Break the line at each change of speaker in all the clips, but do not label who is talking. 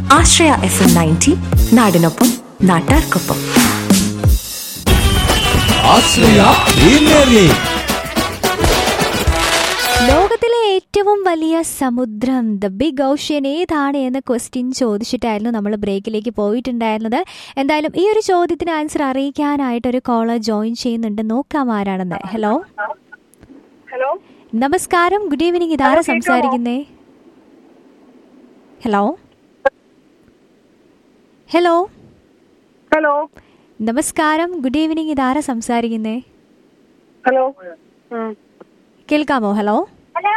ആശ്രയ F M ninety നാടിനൊപ്പം നാട്ടാർക്കൊപ്പം
ആശ്രയ premier league
ലോകത്തിലെ ഏറ്റവും വലിയ സമുദ്രം ദ ബിഗ് ഓഷ്യൻ ഏതാണ് എന്ന ക്വസ്റ്റ്യൻ ചോദിച്ചിട്ടായിരുന്നു നമ്മൾ ബ്രേക്കിലേക്ക് പോയിട്ടുണ്ടായിരുന്നത് എന്തായാലും ഈ ഒരു ചോദ്യത്തിന് ആൻസർ അറിയിക്കാനായിട്ട് ഒരു കോളർ ജോയിൻ ചെയ്യുന്നുണ്ട് നോക്കാം ആരാണെന്ന് ഹലോ
ഹലോ
നമസ്കാരം ഗുഡ് ഈവനിങ് ഇതാരാ സംസാരിക്കുന്നേ ഹലോ ഹലോ
ഹലോ
നമസ്കാരം ഗുഡ് ഈവനിങ് ഇതാരാ സംസാരിക്കുന്നേ
ഹലോ
കേൾക്കാമോ ഹലോ
ഹലോ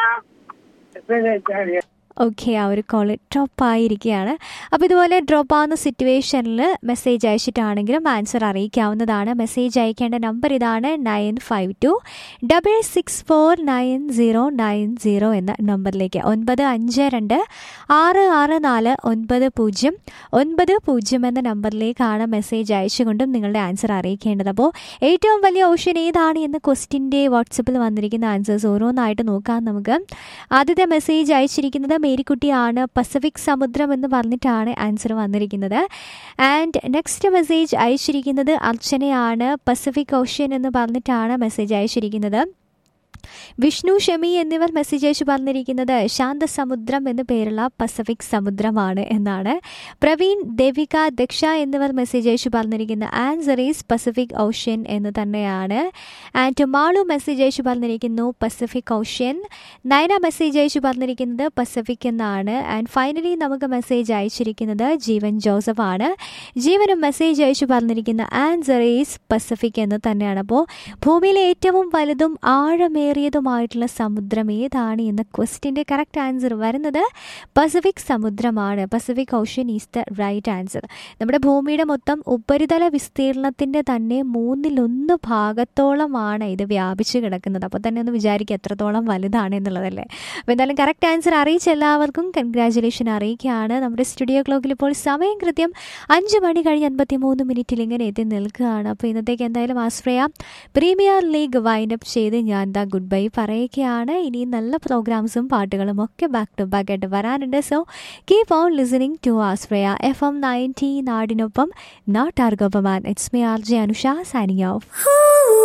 ഓക്കെ ആ ഒരു കോൾ ഡ്രോപ്പ് ആയിരിക്കുകയാണ് അപ്പോൾ ഇതുപോലെ ഡ്രോപ്പ് ആവുന്ന സിറ്റുവേഷനിൽ മെസ്സേജ് അയച്ചിട്ടാണെങ്കിലും ആൻസർ അറിയിക്കാവുന്നതാണ് മെസ്സേജ് അയക്കേണ്ട നമ്പർ ഇതാണ് nine five two double six four nine zero nine zero എന്ന നമ്പറിലേക്ക് ഒൻപത് അഞ്ച് രണ്ട് ആറ് ആറ് നാല് ഒൻപത് പൂജ്യം ഒൻപത് പൂജ്യം എന്ന നമ്പറിലേക്കാണ് മെസ്സേജ് അയച്ചുകൊണ്ടും നിങ്ങളുടെ ആൻസർ അറിയിക്കേണ്ടത് അപ്പോൾ ഏറ്റവും വലിയ ഓഷ്യൻ ഏതാണ് എന്ന ക്വസ്റ്റിൻ്റെ വാട്സപ്പിൽ വന്നിരിക്കുന്ന ആൻസേഴ്സ് ഓരോന്നായിട്ട് നോക്കാം നമുക്ക് ആദ്യത്തെ മെസ്സേജ് അയച്ചിരിക്കുന്നത് മേരിക്കുട്ടിയാണ് പസഫിക് സമുദ്രം എന്ന് പറഞ്ഞിട്ടാണ് ആൻസർ വന്നിരിക്കുന്നത് ആൻഡ് നെക്സ്റ്റ് മെസ്സേജ് അയച്ചിരിക്കുന്നത് അർച്ചനയാണ് പസഫിക് ഓഷ്യൻ എന്ന് പറഞ്ഞിട്ടാണ് മെസ്സേജ് അയച്ചിരിക്കുന്നത് വിഷ്ണു ഷമി എന്നിവർ മെസ്സേജ് അയച്ചു പറഞ്ഞിരിക്കുന്നത് ശാന്തസമുദ്രം എന്ന പേരുള്ള പസഫിക് സമുദ്രമാണ് എന്നാണ് പ്രവീൺ ദേവിക ദക്ഷ എന്നിവർ മെസ്സേജ് അയച്ചു പറഞ്ഞിരിക്കുന്ന ആൻസർ ഈസ് പസഫിക് ഓഷ്യൻ എന്ന് തന്നെയാണ് ആൻഡ് മാളു മെസ്സേജ് അയച്ചു പറഞ്ഞിരിക്കുന്നു പസഫിക് ഓഷ്യൻ നയന മെസ്സേജ് അയച്ചു പറഞ്ഞിരിക്കുന്നത് പസഫിക് എന്നാണ് ആൻഡ് ഫൈനലി നമുക്ക് മെസ്സേജ് അയച്ചിരിക്കുന്നത് ജീവൻ ജോസഫ് ആണ് ജീവനും മെസ്സേജ് അയച്ചു പറഞ്ഞിരിക്കുന്ന ആൻസർ ഈസ് പസഫിക് എന്ന് തന്നെയാണ് അപ്പോൾ ഭൂമിയിലെ ഏറ്റവും വലുതും ആഴമേറിയതുമായിട്ടുള്ള സമുദ്രം ഏതാണ് എന്ന ക്വസ്റ്റിൻ്റെ കറക്റ്റ് ആൻസർ വരുന്നത് പസഫിക് സമുദ്രമാണ് Pacific Ocean is the right answer നമ്മുടെ ഭൂമിയുടെ മൊത്തം ഉപരിതല വിസ്തീർണത്തിൻ്റെ തന്നെ മൂന്നിലൊന്ന് ഭാഗത്തോളമാണ് ഇത് വ്യാപിച്ചു കിടക്കുന്നത് അപ്പോൾ തന്നെ ഒന്ന് വിചാരിക്കുക എത്രത്തോളം വലുതാണ് എന്നുള്ളതല്ലേ അപ്പോൾ എന്തായാലും കറക്റ്റ് ആൻസർ അറിയിച്ച എല്ലാവർക്കും കൺഗ്രാചുലേഷൻ അറിയിക്കുകയാണ് നമ്മുടെ സ്റ്റുഡിയോ ക്ലോക്കിൽ ഇപ്പോൾ സമയം കൃത്യം അഞ്ച് മണി കഴിഞ്ഞ് അൻപത്തി മൂന്ന് മിനിറ്റിൽ ഇങ്ങനെ എത്തി നിൽക്കുകയാണ് അപ്പോൾ ഇന്നത്തേക്ക് എന്തായാലും ആശ്രയ പ്രീമിയർ ലീഗ് വൈൻഡപ്പ് ചെയ്ത് ഞാൻ ദാ ഗുഡ് ബൈ പറയുകയാണ് ഇനി നല്ല പ്രോഗ്രാംസും പാട്ടുകളും ഒക്കെ ബാക്ക് ടു ബാക്ക് ആയിട്ട് വരാനുണ്ട് so keep on listening to Ashraya F M ninety നാടിനൊപ്പം നാട്ടാർക്കൊപ്പം it's me R J Anusha signing of